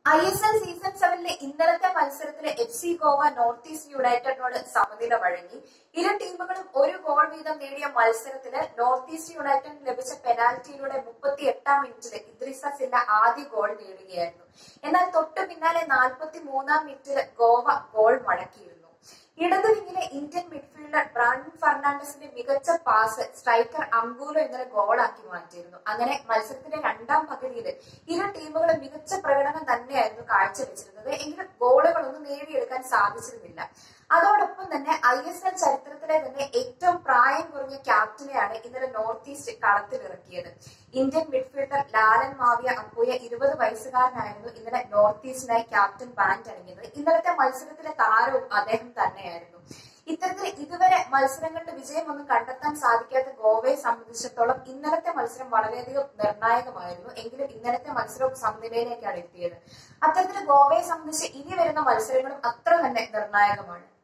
I S L season സെവനിലെ ഇന്നലത്തെ മത്സരത്തിലെ F C Goa North East യുണൈറ്റഡിനോട് സമനില വഴങ്ങി ഇരു ടീമുകളും ഒരു ഗോൾ വീതം നേടിയ മത്സരത്തില് നോർത്ത് ഈസ്റ്റ് യുണൈറ്റഡിന് ലഭിച്ച പെനാൽറ്റിയിലൂടെ മുപ്പത്തി എട്ടാം മിനിറ്റില് ഇദ്രിസ സില്ല ആദ്യ ഗോൾ നേടുകയായിരുന്നു എന്നാൽ തൊട്ടു പിന്നാലെ നാൽപ്പത്തി മൂന്നാം മിനിറ്റില് ഗോവ ഗോൾ മടക്കിയിരുന്നു ഇടതു വിങ്ങിലെ ഇന്ത്യൻ മിഡ്ഫീൽഡർ ബ്രാൻ ഫെർണാണ്ടസിന്റെ മികച്ച പാസ് സ്ട്രൈക്കർ അങ്കൂലോ ഇന്നലെ ഗോളാക്കി മാറ്റിയിരുന്നു അങ്ങനെ മത്സരത്തിന്റെ രണ്ടാം പകുതിയിൽ ഇരു ടീമുകളും മികച്ച പ്രകടനം തന്നെയായിരുന്നു കാഴ്ചവെച്ചിരുന്നത് എങ്കിലും ഗോളുകളൊന്നും നേടിയെടുക്കാൻ സാധിച്ചിരുന്നില്ല അതോടൊപ്പം തന്നെ ഐ എസ് എൽ ചരിത്രത്തിലെ തന്നെ ഏറ്റവും പ്രായം കുറഞ്ഞ ക്യാപ്റ്റനെയാണ് ഇന്നലെ നോർത്ത് ഈസ്റ്റ് കളത്തിലിറക്കിയത് Indian midfielder Lalengmawia Apuia ഇരുപത് വയസ്സുകാരനായിരുന്നു ഇന്നലെ നോർത്ത് ഈസ്റ്റിനായി ക്യാപ്റ്റൻ ബാൻഡ് അണിഞ്ഞത് ഇന്നലത്തെ മത്സരത്തിലെ താരവും അദ്ദേഹം തന്നെയായിരുന്നു ഇത്തരത്തിൽ ഇതുവരെ മത്സരങ്ങളുടെ വിജയമൊന്നും കണ്ടെത്താൻ സാധിക്കാത്ത ഗോവയെ സംബന്ധിച്ചിടത്തോളം ഇന്നലത്തെ മത്സരം വളരെയധികം നിർണായകമായിരുന്നു എങ്കിലും ഇന്നലത്തെ മത്സരവും സമനിലയിലേക്കാണ് എത്തിയത് അത്തരത്തിൽ ഗോവയെ സംബന്ധിച്ച് ഇനി വരുന്ന മത്സരങ്ങളും അത്ര തന്നെ നിർണായകമാണ്